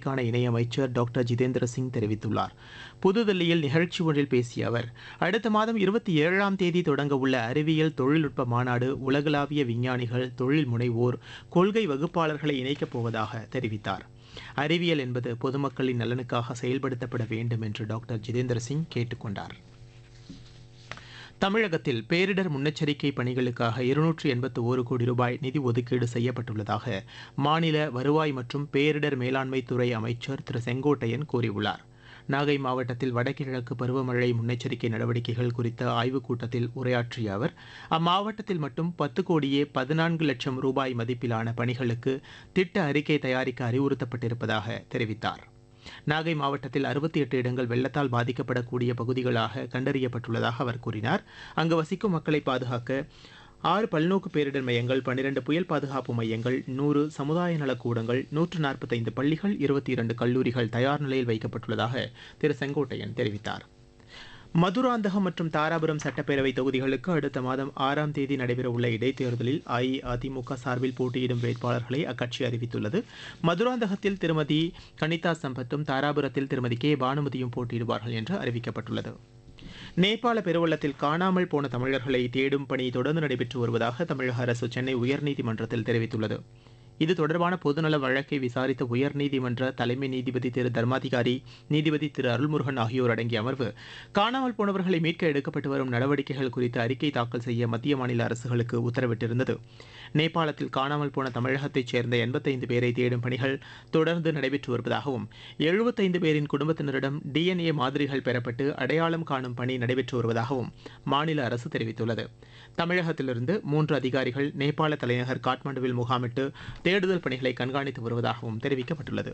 துறைக்கான இணையமைச்சர் டாக்டர் ஜிதேந்திர சிங் தெரிவித்துள்ளார் புதுதில்லியில் நிகழ்ச்சி ஒன்றில் பேசிய அவர் அடுத்த மாதம் இருபத்தி ஏழாம் தேதி தொடங்க உள்ள அறிவியல் தொழில்நுட்ப மாநாடு உலகளாவிய விஞ்ஞானிகள் தொழில் முனைவோர் கொள்கை வகுப்பாளர்களை இணைக்கப் போவதாக தெரிவித்தார் அறிவியல் என்பது பொதுமக்களின் நலனுக்காக செயல்படுத்தப்பட வேண்டும் என்று டாக்டர் ஜிதேந்திர சிங் கேட்டுக் கொண்டார் தமிழகத்தில் பேரிடர் முன்னெச்சரிக்கை பணிகளுக்காக இருநூற்று எண்பத்து ஒரு கோடி ரூபாய் நிதி ஒதுக்கீடு செய்யப்பட்டுள்ளதாக மாநில வருவாய் மற்றும் பேரிடர் மேலாண்மை துறை அமைச்சர் திரு செங்கோட்டையன் கூறியுள்ளார் நாகை மாவட்டத்தில் வடகிழக்கு பருவமழை முன்னெச்சரிக்கை நடவடிக்கைகள் குறித்த ஆய்வுக் கூட்டத்தில் உரையாற்றிய அவர் அம்மாவட்டத்தில் மட்டும் பத்து கோடியே பதினான்கு லட்சம் ரூபாய் மதிப்பிலான பணிகளுக்கு திட்ட அறிக்கை தயாரிக்க அறிவுறுத்தப்பட்டிருப்பதாக தெரிவித்தார் நாகை மாவட்டத்தில் அறுபத்தி எட்டு இடங்கள் வெள்ளத்தால் பாதிக்கப்படக்கூடிய பகுதிகளாக கண்டறியப்பட்டுள்ளதாக அவர் கூறினார் அங்கு வசிக்கும் மக்களை பாதுகாக்க ஆறு பல்நோக்கு பேரிடர் மையங்கள் பன்னிரண்டு புயல் பாதுகாப்பு மையங்கள் நூறு சமுதாய நலக்கூடங்கள் நூற்று நாற்பத்தைந்து பள்ளிகள் இருபத்தி இரண்டு கல்லூரிகள் தயார் நிலையில் வைக்கப்பட்டுள்ளதாக திரு செங்கோட்டையன் தெரிவித்தார் மதுராந்தகம் மற்றும் தாராபுரம் சட்டப்பேரவை தொகுதிகளுக்கு அடுத்த மாதம் ஆறாம் தேதி நடைபெறவுள்ள இடைத்தேர்தலில் அஇஅதிமுக சார்பில் போட்டியிடும் வேட்பாளர்களை அக்கட்சி அறிவித்துள்ளது மதுராந்தகத்தில் திருமதி கனிதா சம்பத்தும் தாராபுரத்தில் திருமதி கே பானுமதியும் போட்டியிடுவார்கள் என்று அறிவிக்கப்பட்டுள்ளது நேபாள பெருவெள்ளத்தில் காணாமல் போன தமிழர்களை தேடும் பணி தொடர்ந்து நடைபெற்று வருவதாக தமிழக அரசு சென்னை உயர்நீதிமன்றத்தில் தெரிவித்துள்ளது இது தொடர்பான பொதுநல வழக்கை விசாரித்த உயர்நீதிமன்ற தலைமை நீதிபதி திரு தர்மாதிகாரி நீதிபதி திரு அருள்முருகன் ஆகியோர் அடங்கிய அமர்வு காணாமல் போனவர்களை மீட்க எடுக்கப்பட்டு வரும் நடவடிக்கைகள் குறித்து அறிக்கை தாக்கல் செய்ய மத்திய மாநில அரசுகளுக்கு உத்தரவிட்டிருந்தது நேபாளத்தில் காணாமல் போன தமிழகத்தைச் சேர்ந்த எண்பத்தைந்து பேரை தேடும் பணிகள் தொடர்ந்து நடைபெற்று வருவதாகவும் எழுபத்தைந்து பேரின் குடும்பத்தினரிடம் டிஎன்ஏ மாதிரிகள் பெறப்பட்டு அடையாளம் காணும் பணி நடைபெற்று வருவதாகவும் மாநில அரசு தெரிவித்துள்ளது தமிழகத்திலிருந்து மூன்று அதிகாரிகள் நேபாள தலைநகர் காட்மாண்டுவில் முகாமிட்டு தேடுதல் பணிகளை கண்காணித்து வருவதாகவும் தெரிவிக்கப்பட்டுள்ளது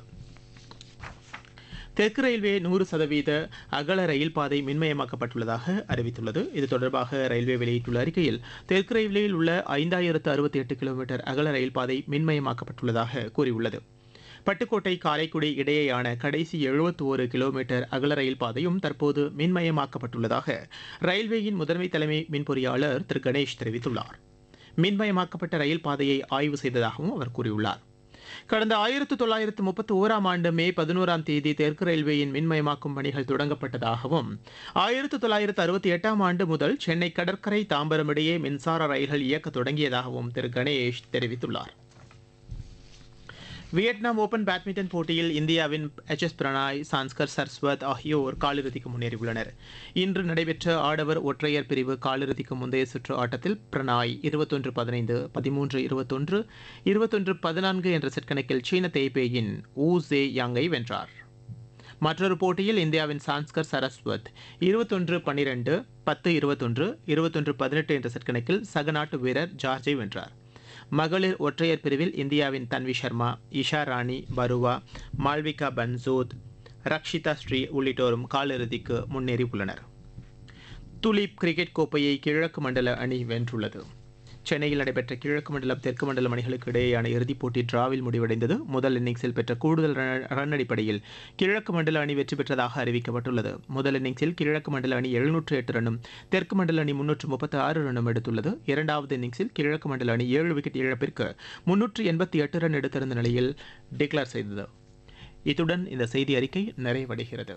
தெற்கு ரயில்வே நூறு சதவீத அகல ரயில் பாதை மின்மயமாக்கப்பட்டுள்ளதாக அறிவித்துள்ளது இது தொடர்பாக ரயில்வே வெளியிட்டுள்ள அறிக்கையில் தெற்கு ரயில்வேயில் உள்ள ஐந்தாயிரத்து அறுபத்தி எட்டு கிலோமீட்டர் அகல ரயில் பாதை மின்மயமாக்கப்பட்டுள்ளதாக கூறியுள்ளது பட்டுக்கோட்டை காரைக்குடி இடையேயான கடைசி எழுபத்தி ஒரு கிலோமீட்டர் அகல ரயில் பாதையும் தற்போது மின்மயமாக்கப்பட்டுள்ளதாக ரயில்வேயின் முதன்மை தலைமை மின்பொறியாளர் திரு கணேஷ் தெரிவித்துள்ளார் மின்மயமாக்கப்பட்ட ரயில் பாதையை ஆய்வு செய்ததாகவும் அவர் கூறியுள்ளார் கடந்த ஆயிரத்து தொள்ளாயிரத்து முப்பத்தி ஓராம் ஆண்டு மே பதினோராம் தேதி தெற்கு ரயில்வேயின் மின்மயமாக்கும் பணிகள் தொடங்கப்பட்டதாகவும் ஆயிரத்து தொள்ளாயிரத்து அறுபத்தி எட்டாம் ஆண்டு முதல் சென்னை கடற்கரை தாம்பரம் இடையே மின்சார ரயில்கள் இயக்க தொடங்கியதாகவும் திரு கணேஷ் தெரிவித்துள்ளார் வியட்நாம் ஓபன் பேட்மிண்டன் போட்டியில் இந்தியாவின் எச் எஸ் பிரணாய் சான்ஸ்கர் சர்ஸ்வத் ஆகியோர் காலிறுதிக்கு முன்னேறியுள்ளனர் இன்று நடைபெற்ற ஆடவர் ஒற்றையர் பிரிவு காலிறுதிக்கு முந்தைய சுற்று ஆட்டத்தில் பிரணாய் இருபத்தொன்று பதினைந்து பதிமூன்று இருபத்தொன்று இருபத்தொன்று பதினான்கு என்ற செட் கணக்கில் சீன தேய்பேயின் ஊ ஜே யாங்கை வென்றார் மற்றொரு போட்டியில் இந்தியாவின் சான்ஸ்கர் சரஸ்வத் இருபத்தொன்று பன்னிரண்டு பத்து இருபத்தொன்று இருபத்தொன்று பதினெட்டு என்ற செட் கணக்கில் சக நாட்டு வீரர் ஜார்ஜை வென்றார் மகளிர் ஒற்றையர் பிரிவில் இந்தியாவின் தன்வி சர்மா இஷா ராணி பருவா மால்விகா பன்சோத் ரக்ஷிதா ஸ்ரீ உள்ளிட்டோரும் காலிறுதிக்கு முன்னேறி உள்ளனர் துலீப் கிரிக்கெட் கோப்பையை கிழக்கு மண்டல அணி வென்றுள்ளது சென்னையில் நடைபெற்ற கிழக்கு மண்டலம் தெற்கு மண்டலம் அணிகளுக்கு இடையேயான இறுதிப் போட்டி டிராவில் முடிவடைந்தது முதல் இன்னிங்ஸில் பெற்ற கூடுதல் ரன் அடிப்படையில் கிழக்கு மண்டல அணி வெற்றி பெற்றதாக அறிவிக்கப்பட்டுள்ளது முதல் இன்னிங்ஸில் கிழக்கு மண்டல அணி எழுநூற்று எட்டு ரன்னும் தெற்கு மண்டல அணி முன்னூற்று முப்பத்தி ஆறு ரன்னும் எடுத்துள்ளது இரண்டாவது இன்னிங்ஸில் கிழக்கு மண்டல அணி ஏழு விக்கெட் இழப்பிற்கு முன்னூற்று எண்பத்தி எட்டு ரன் எடுத்திருந்த நிலையில் டிக்ளேர் செய்தது இத்துடன் இந்த செய்தி அறிக்கை நிறைவடைகிறது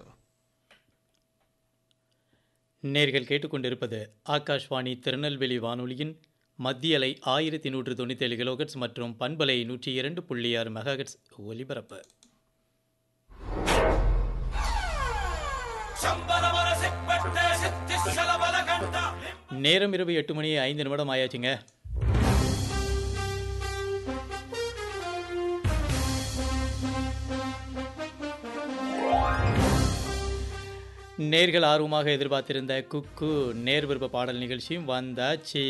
நேர்கள் கேட்டுக்கொண்டிருப்பது ஆகாஷ்வாணி திருநெல்வேலி வானொலியின் மத்திய அலை ஆயிரத்தி நூற்று தொண்ணூற்றி ஏழு கிலோகட்ஸ் மற்றும் பண்பலை நூற்றி இரண்டு புள்ளி ஆறு மெகாஹெட்ஸ் ஒலிபரப்பு நேரம் இரவு எட்டு மணி ஐந்து நிமிடம் ஆயாச்சுங்க நேர்கள் ஆர்வமாக எதிர்பார்த்திருந்த குக்கு நேர் விருப்ப பாடல் நிகழ்ச்சியும் வந்தாச்சு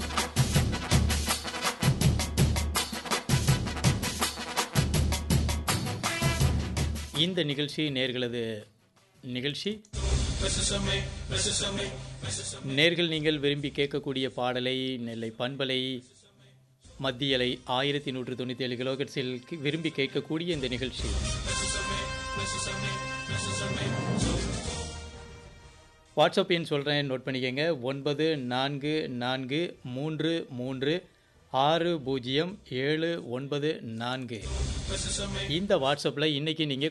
இந்த நிகழ்ச்சி நேர்களது நிகழ்ச்சி நேர்கள் நீங்கள் விரும்பி கேட்கக்கூடிய பாடலை நெல்லை பண்பலை மத்தியலை ஆயிரத்தி நூற்று தொண்ணூற்றி ஏழு கிலோகட்ஸில் விரும்பி கேட்கக்கூடிய இந்த நிகழ்ச்சி வாட்ஸ்அப் எண் சொல்கிறேன் நோட் பண்ணிக்கோங்க ஒன்பது நான்கு நான்கு மூன்று மூன்று ஆறு பூஜ்ஜியம் ஏழு ஒன்பது நான்கு இந்த வாட்ஸ்அப்பில் இன்றைக்கி நீங்கள்